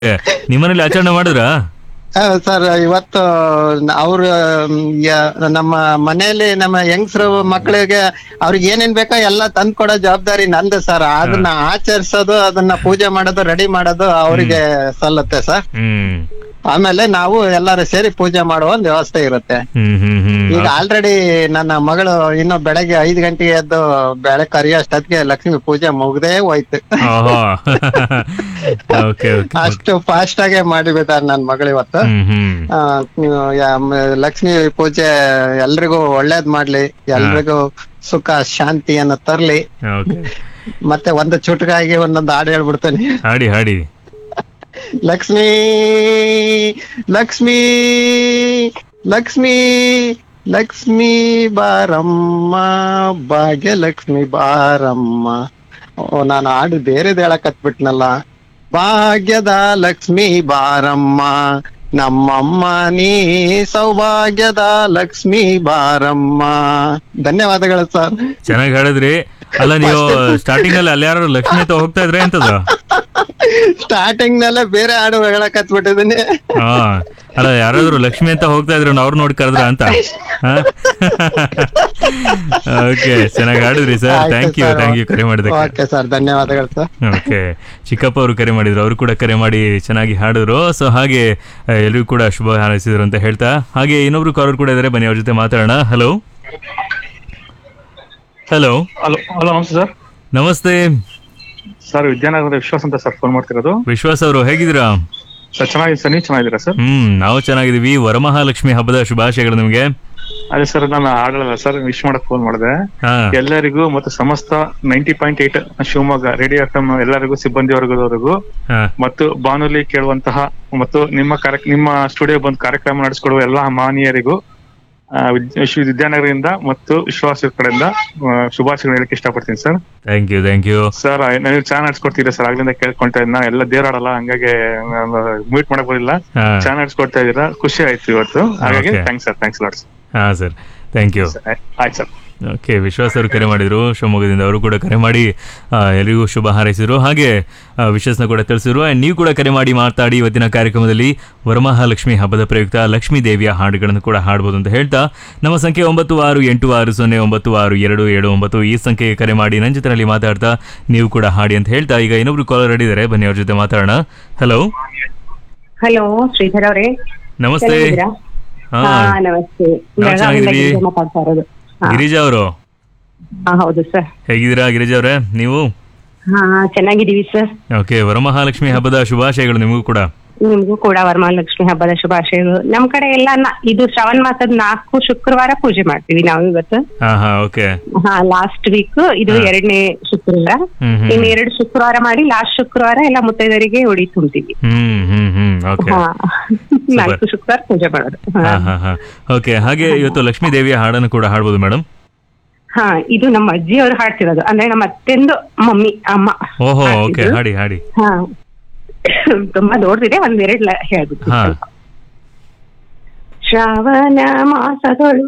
ನಿಮ್ಮನೇಲಿ ಆಚರಣೆ ಮಾಡಿದ್ರಾ ಸರ್ ಇವತ್ತು ಅವ್ರ ನಮ್ಮ ಮನೆಯಲ್ಲಿ ನಮ್ಮ ಯಂಗ್ಸ್ರು ಮಕ್ಕಳಿಗೆ ಅವ್ರಿಗೆ ಏನೇನ್ ಬೇಕೋ ಎಲ್ಲ ತಂದ್ ಕೊಡೋ ಜವಾಬ್ದಾರಿ ನಂದು ಸರ್ ಅದನ್ನ ಆಚರಿಸೋದು ಅದನ್ನ ಪೂಜೆ ಮಾಡೋದು ರೆಡಿ ಮಾಡೋದು ಅವ್ರಿಗೆ ಸಲ್ಲುತ್ತೆ ಸರ್ ಹ್ಮ್ ಆಮೇಲೆ ನಾವು ಎಲ್ಲರೂ ಸೇರಿ ಪೂಜೆ ಮಾಡುವ ಒಂದು ವ್ಯವಸ್ಥೆ ಇರುತ್ತೆ ಹ್ಮ್ ಹ್ಮ್ ಹ್ಮ್ ಈಗ ಆಲ್ರೆಡಿ ನನ್ನ ಮಗಳು ಇನ್ನು ಬೆಳಗ್ಗೆ ಐದ್ ಗಂಟೆಗೆ ಎದ್ದು ಬೆಳಗ್ಗೆ ಕರಿಯೋಷ್ಟೊತ್ತಿಗೆ ಲಕ್ಷ್ಮಿ ಪೂಜೆ ಮುಗ್ದೇ ಹೋಯ್ತು ಓಹೋ ಓಕೆ ಓಕೆ ಅಷ್ಟು ಫಾಸ್ಟ್ ಆಗೇ ಮಾಡಿಬಿಟ್ಟಾರ ನನ್ ಮಗಳು ಇವತ್ತು ಹ್ಮ್ ಹ್ಮ್ ಆ, ಯಾ- ಮ- ಲಕ್ಷ್ಮಿ ಪೂಜೆ ಎಲ್ರಿಗೂ ಒಳ್ಳೇದ್ ಮಾಡ್ಲಿ ಎಲ್ರಿಗೂ ಸುಖ ಶಾಂತಿಯನ್ನ ತರ್ಲಿ ಓಕೆ ಮತ್ತೆ ಒಂದು ಚುಟುಕಾಗಿ ಒಂದೊಂದು ಹಾಡು ಹೇಳ್ಬಿಡ್ತೇನೆ ಹಾಡಿ ಹಾಡಿ ಲಕ್ಷ್ಮೀ ಲಕ್ಷ್ಮೀ ಲಕ್ಷ್ಮೀ ಲಕ್ಷ್ಮೀ ಬಾರಮ್ಮ ಭಾಗ್ಯಲಕ್ಷ್ಮಿ ಬಾರಮ್ಮ ಓ ನಾನು ಹಾಡು ಬೇರೆದ್ ಹೇಳಕ್ ಹತ್ಬಿಟ್ನಲ್ಲ ಭಾಗ್ಯದ ಲಕ್ಷ್ಮಿ ಬಾರಮ್ಮ ನಮ್ಮಮ್ಮ ನೀ ಸೌಭಾಗ್ಯದ ಲಕ್ಷ್ಮಿ ಬಾರಮ್ಮ ಧನ್ಯವಾದಗಳು ಸರ್ ಚೆನ್ನಾಗಿ ಹೇಳಿದ್ರಿ ಅಲ್ಲ ನೀವು ಸ್ಟಾರ್ಟಿಂಗ್ ಅಲ್ಲಿ ಅಲ್ಲಿ ಯಾರು ಲಕ್ಷ್ಮಿ ಅಂತ ಹೋಗ್ತಾ ಇದ್ರೆ ಎಂತದ ಸ್ಟಾರ್ಟಿಂಗ್ ನಲ್ಲೇ ಬೇರೆ ಹಾಡು ಹೇಳಕ್ ಹತ್ಬಿಟ್ಟಿದೀನಿ ಹಾ ಅಲ್ಲ ಯಾರಾದ್ರೂ ಲಕ್ಷ್ಮಿ ಅಂತ ಹೋಗ್ತಾ ಇದ್ರು ಅವ್ರು ನೋಡಿ ಕರೆದ್ರ ಅಂತ ಓಕೆ ಚೆನ್ನಾಗಿ ಹಾಡಿದ್ರಿ sir thank you thank you ಕರೆ ಮಾಡಿದಕ್ಕೆ ಓಕೆ ಸರ್ ಧನ್ಯವಾದಗಳು ಸರ್ ಓಕೆ ಚಿಕ್ಕಪ್ಪ ಅವರು ಕರೆ ಮಾಡಿದ್ರು ಅವರು ಕೂಡ ಕರೆ ಮಾಡಿ ಚೆನ್ನಾಗಿ ಹಾಡಿದ್ರು ಸೊ ಹಾಗೆ ಆ, ಎಲ್ರಿಗೂ ಕೂಡ ಶುಭ ಹಾರೈಸಿದ್ರು ಅಂತ ಹೇಳ್ತಾ ಹಾಗೆ ಇನ್ನೊಬ್ರು ಕಾಲರ್ ಕೂಡ ಇದ್ದಾರೆ ಬನ್ನಿ ಅವ್ರ ಜೊತೆ ಮಾತಾಡೋಣ ಹಲೋ ಹಲೋ ಹಲೋ ಹಲೋ ನಮಸ್ತೆ ಸರ್ ನಮಸ್ತೆ ಸರ್ ವಿದ್ಯಾನಗರದ ವಿಶ್ವಾಸ್ ಅಂತ ಸರ್ ಫೋನ್ ಮಾಡ್ತಿರೋದು ವಿಶ್ವಾಸ್ ಅವರು ಹೇಗಿದ್ದೀರಾ ಸರ್ ಚೆನ್ನಾಗಿ ಸರ್ ನೀವು ಚೆನ್ನಾಗಿದ್ದೀರಾ ಸರ್ ಹ್ಮ್ ನಾವು ಚೆನ್ನಾಗಿದ್ದೀವಿ ವರಮಹಾಲಕ್ಷ್ಮಿ ಹಬ್ಬದ ಶುಭಾಶಯಗಳು ನಿಮ್ಗೆ ಅದೇ ಸರ್ ನಾನು ಆಡಲ್ಲ ಸರ್ ವಿಶ್ ಮಾಡಕ್ ಫೋನ್ ಮಾಡಿದೆ ಹಾ ಎಲ್ಲರಿಗೂ ಮತ್ತು ಸಮಸ್ತ ninety point eight Shivamogga radio F ಎಲ್ಲರಿಗೂ ಸಿಬ್ಬಂದಿ ವರ್ಗದವರಿಗೂ ಹಾ ಮತ್ತು ಬಾನುಲಿ ಕೇಳುವಂತಹ ಮತ್ತು ನಿಮ್ಮ ಕಾರ್ಯ ನಿಮ್ಮ ಸ್ಟುಡಿಯೋ ಬಂದು ಕಾರ್ಯಕ್ರಮ ನಡೆಸಿಕೊಡುವ ಎಲ್ಲಾ ಮಾನೀಯರಿಗೂ ಆ, ವಿದ್- ವಿಶ್ವ ವಿದ್ಯಾನಗರದಿಂದ ಮತ್ತು ವಿಶ್ವಾಸ ಕಡೆಯಿಂದ ಆ, ಶುಭಾಶಯಗಳು ಹೇಳಕ್ ಇಷ್ಟಪಡ್ತೀನಿ sir thank you thank you sir ನೀವು ಚೆನ್ನಾಗಿ ನಡ್ಸ್ಕೊಡ್ತೀರಾ ಸರ್ ಆಗ್ಲಿಂದ ಕೇಳ್ಕೊಂತ ಇದ್ನ ಎಲ್ಲ ದೇವರಾಡಲ್ಲ ಹಂಗಾಗಿ ಮೀಟ್ ಮಾಡಕ್ ಬರಲಿಲ್ಲ ಹಾ ಚೆನ್ನಾಗಿ ನಡ್ಸ್ಕೊಡ್ತಾ ಇದೀರಾ ಖುಷಿ ಆಯ್ತು ಇವತ್ತು ಹಾಗಾಗಿ Okay. Thanks sir thanks lots ಹಾ ಸರ್ ಥ್ಯಾಂಕ್ ಯು ಆಯ್ತು ಸರ್ ಓಕೆ ವಿಶ್ವಾಸ್ ಅವರು ಕರೆ ಮಾಡಿದ್ರು ಶಿವಮೊಗ್ಗದಿಂದ ಅವರು ಕೂಡ ಕರೆ ಮಾಡಿ ಆ, ಎಲ್ರಿಗೂ ಶುಭ ಹಾರೈಸಿದ್ರು ಹಾಗೆ ಆ, ವಿಶಸ್ನ ಕೂಡ ತಿಳಿಸಿದ್ರು ಆ್ಯಂಡ್ ನೀವು ಕೂಡ ಕರೆ ಮಾಡಿ ಮಾತಾಡಿ ಇವತ್ತಿನ ಕಾರ್ಯಕ್ರಮದಲ್ಲಿ ವರಮಹಾಲಕ್ಷ್ಮಿ ಹಬ್ಬದ ಪ್ರಯುಕ್ತ ಲಕ್ಷ್ಮೀ ದೇವಿಯ ಹಾಡುಗಳನ್ನು ಕೂಡ ಹಾಡ್ಬೋದು ಅಂತ ಹೇಳ್ತಾ ನಮ್ಮ ಸಂಖ್ಯೆ ಒಂಬತ್ತು ಆರು ಎಂಟು ಆರು ಸೊನ್ನೆ ಒಂಬತ್ತು ಆರು ಎರಡು ಏಳು ಒಂಬತ್ತು ಈ ಸಂಖ್ಯೆಗೆ ಕರೆ ಮಾಡಿ ನನ್ನ ಜೊತೆನಲ್ಲಿ ಮಾತಾಡ್ತಾ ನೀವು ಕೂಡ ಹಾಡಿ ಅಂತ ಹೇಳ್ತಾ ಈಗ ಇನ್ನೊಬ್ರು ಕಾಲರ್ ಇದ್ದಾರೆ ಬನ್ನಿ ಅವ್ರ ಜೊತೆ ಮಾತಾಡೋಣ ಹಲೋ ಹಲೋ ಶ್ರೀಧರ್ ಅವರೇ ನಮಸ್ತೆ ಚೆನ್ನಾಗಿದ್ದೀರಾ? ಹಾ ಹಾ ನಮಸ್ತೆ ನಾವು ಬೆಳಗಾವಿಯಿಂದ ಚೆನ್ನಾಗಿದ್ದೀವಿ. ಗಿರಿಜಾ ಮಾತಾಡ್ತಾ ಇರೋದು ಹಾ, ಗಿರಿಜಾ ಅವರು ಹಾ ಹೌದು ಸರ್ ಹೇಗಿದ್ದೀರಾ ಗಿರಿಜಾ ಅವರೇ ನೀವು ಹಾ ಚೆನ್ನಾಗಿದ್ದೀವಿ ಸರ್ ಓಕೆ ವರಮಹಾಲಕ್ಷ್ಮಿ ಹಬ್ಬದ ಶುಭಾಶಯಗಳು ನಿಮಗೂ ಕೂಡ ನಿಮ್ಗೂ ಕೂಡ ವರಮಹಾಲಕ್ಷ್ಮಿ ಹಬ್ಬದ ಶುಭಾಶಯಗಳು ನಮ್ ಕಡೆ ಎಲ್ಲ ನ- ಇದು ಶ್ರಾವಣ ಮಾಸದ ನಾಲ್ಕು ಶುಕ್ರವಾರ ಪೂಜೆ ಮಾಡ್ತೀವಿ ನಾವು ಇವತ್ತು ಹಾ ಹಾ ಓಕೆ ಹಾ ಲಾಸ್ಟ್ ವೀಕ್ ಇದು ಹಾ. ಎರಡನೇ ಶುಕ್ರವಾರ ಹ್ಮ್ ಹ್ಮ್ ಇನ್ ಎರಡು ಶುಕ್ರವಾರ ಮಾಡಿ ಲಾಸ್ಟ್ ಶುಕ್ರವಾರ ಎಲ್ಲ ಮುತ್ತೈದರಿಗೆ ಉಡಿ ತುಂಬ್ತೀವಿ ಹ್ಮ್ ಹ್ಮ್ ಹ್ಮ್ ಓಕೆ ಹಾ ನಾಲ್ಕು ಶುಕ್ರವಾರ ಪೂಜೆ ಮಾಡೋದು ಹಾ ಹಾ. ಹಾ ಹಾ ಓಕೆ ಹಾಗೆ ಇವತ್ತು ಲಕ್ಷ್ಮೀ ದೇವಿಯ ಹಾಡನ್ನು ಕೂಡ ಹಾಡ್ಬೋದು ಮೇಡಮ್ ಹಾ ಇದು ನಮ್ಮ ಅಜ್ಜಿ ಅವರು ಹಾಡ್ತಿರೋದು ಅಂದ್ರೆ ನಮ್ಮ ಅತ್ತೆಂದು ಮಮ್ಮಿ ಅಮ್ಮ ಓಹೋ ಓಕೆ ಹಾಡ್ತಿದ್ರು. ಹಾಡಿ ಹಾಡಿ ಹಾ ತುಂಬಾ ದೊಡ್ಡದಿದೆ ಒಂದೆರಡು ಲ- ಹೇಳ್ಬಿಡ್ತೀನಿ ಹಾ. ಸ್ವಲ್ಪ. ಶ್ರಾವಣ ಮಾಸದಳು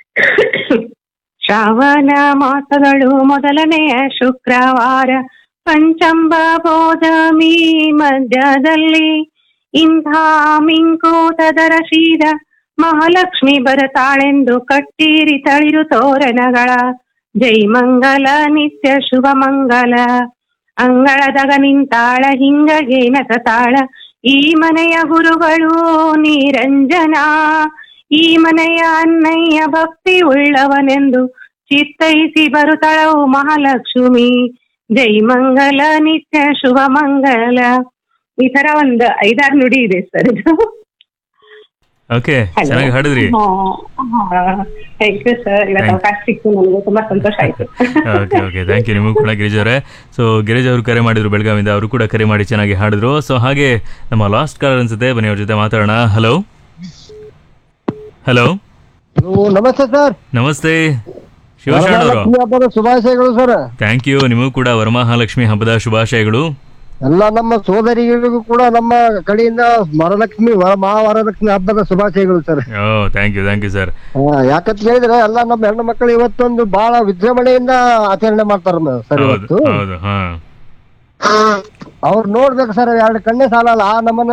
ಶ್ರಾವಣ ಮಾಸದಳು ಮೊದಲನೆಯ ಶುಕ್ರವಾರ ಪಂಚಂಬ ಬೋಧಮಿ ಮಧ್ಯದಲ್ಲಿ ಇಂಥ ಮಿಂಕೂಟದರ ಶೀರ ಮಹಾಲಕ್ಷ್ಮಿ ಬರತಾಳೆಂದು ಕಟ್ಟಿರಿ ತಳಿರು ತೋರಣಗಳ ಜೈ ಮಂಗಲ ನಿತ್ಯ ಶುಭ ಮಂಗಲ ಅಂಗಳದಾಗ ನಿಂತಾಳ ಹಿಂಗಗೇನ ತಾಳ ಈ ಮನೆಯ ಗುರುಗಳು ನಿರಂಜನ ಈ ಮನೆಯ ಅನ್ನಯ್ಯ ಭಕ್ತಿ ಉಳ್ಳವನೆಂದು ಚಿತ್ತೈಸಿ ಬರುತ್ತಳವು ಮಹಾಲಕ್ಷ್ಮಿ ಜೈ ಮಂಗಲ ನಿತ್ಯ ಶುಭ ಮಂಗಲ ಈ ತರ ಒಂದು ಐದಾರು ನುಡಿ ಇದೆ ಸರ್ ಇದು ಓಕೆ ಚೆನ್ನಾಗಿ ಹಾಡಿದ್ರಿ ಥ್ಯಾಂಕ್ ಯು ಸರ್ ಇವತ್ತು Thank- ಅವಕಾಶ ಸಿಕ್ತು ನನಗೆ ತುಂಬಾ ಸಂತೋಷ ಆಯ್ತು ಓಕೆ ಓಕೆ ಥ್ಯಾಂಕ್ ಯು ನಿಮಗೂ ಕೂಡ ಗಿರಿಜಾ ಅವರೇ ಸೊ ಗಿರಿಜಾ ಅವರು ಕರೆ ಮಾಡಿದ್ರು ಬೆಳಗಾವಿಂದ ಅವರು ಕೂಡ ಕರೆ ಮಾಡಿ ಚೆನ್ನಾಗಿ ಹಾಡಿದ್ರು ಸೊ ಹಾಗೆ ನಮ್ಮ ಲಾಸ್ಟ್ ಕಾಲರ್ ಅನ್ಸುತ್ತೆ ಬನ್ನಿ ಅವ್ರ ಜೊತೆ ಮಾತಾಡೋಣ ಹಲೋ ಹಲೋ ನಮಸ್ತೆ ಸರ್ ನಮಸ್ತೆ ಶಿವಶರಣ ಅವರು ಹಬ್ಬದ ಶುಭಾಶಯಗಳು ಸರ್ ಥ್ಯಾಂಕ್ ಯು ನಿಮಗೂ ಕೂಡ ವರಮಹಾಲಕ್ಷ್ಮಿ ಹಬ್ಬದ ಶುಭಾಶಯಗಳು ಎಲ್ಲ ನಮ್ಮ ಸೋದರಿಗಳಿಗೂ ಕೂಡ ನಮ್ಮ ಕಡೆಯಿಂದ ವರಲಕ್ಷ್ಮಿ ವರ ಮಹಾವರಲಕ್ಷ್ಮಿ ಹಬ್ಬದ ಶುಭಾಶಯಗಳು ಸರ್ ಓ thank you thank you sir ಯಾಕಂತ ಹೇಳಿದ್ರೆ ಎಲ್ಲ ನಮ್ಮ ಹೆಣ್ಣು ಮಕ್ಕಳು ಇವತ್ತೊಂದು ಬಹಳ ವಿಜೃಂಭಣೆಯಿಂದ ಆಚರಣೆ ಮಾಡ್ತಾರ ಸರ್ ಹೌದು ಇವತ್ತು ಹೌದು ಹಾ ಅವ್ರು ನೋಡ್ಬೇಕು ಸರ್ ಎರಡು ಕಣ್ಣೆ ಸಾಲಲ್ಲ ನಮ್ಮನ್ನ